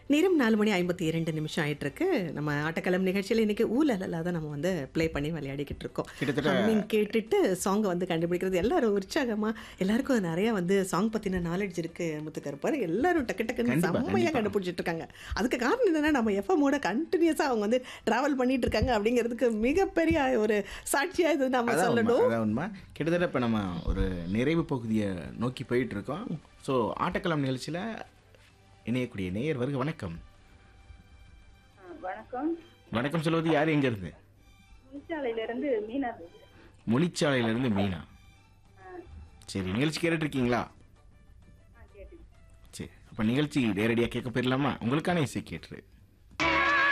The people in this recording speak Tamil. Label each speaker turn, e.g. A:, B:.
A: நேரம் நாலு மணி ஐம்பத்தி இரண்டு நிமிஷம் ஆயிட்டு இருக்கு நம்ம ஆட்டக்களம் நிகழ்ச்சியில் இன்னைக்கு ஊழலா தான் நம்ம வந்து ப்ளே பண்ணி விளையாடிக்கிட்டு இருக்கோம்
B: கிட்டத்தட்ட-
A: ஹம்மிங் கேட்டுட்டு சாங்கை வந்து கண்டுபிடிக்கிறது எல்லாரும் உற்சாகமா எல்லாருக்கும் நிறைய வந்து சாங் பத்தின நாலேஜ் இருக்கு முத்துக்கருப்பார் எல்லாரும் டக்கு டக்குன்னு
B: கண்டிப்பா,
A: செம்மையா
B: கண்டிப்பா.
A: கண்டுபிடிச்சிட்டு இருக்காங்க அதுக்கு காரணம் என்னன்னா நம்ம எஃப்எம்மோட கண்டினியூஸா அவங்க வந்து டிராவல் பண்ணிட்டு இருக்காங்க அப்படிங்கிறதுக்கு மிகப்பெரிய ஒரு சாட்சியா இது நம்ம
B: அதான் உண்மை
A: சொல்லணும்
B: அதான் உண்மை கிட்டத்தட்ட இப்போ நம்ம ஒரு நிறைவு பகுதியை நோக்கி போயிட்டு இருக்கோம் ஸோ ஆட்டக்களம் நிகழ்ச்சியில் இணையக்கூடிய நேயர் வருக வணக்கம்
C: ஆ, வணக்கம்
B: வணக்கம் சொல்வது யார் எங்க இருந்து
C: முனிச்சாலையில இருந்து மீனா பேசுறேன்.
B: முனிச்சாலையிலேருந்து மீனா சரி நிகழ்ச்சி கேட்டுட்டு இருக்கீங்களா
C: ஆ கேட்டு
B: சரி அப்போ நிகழ்ச்சி நேரடியாக கேட்க போயிடலாமா உங்களுக்கான இசை கேட்டுரு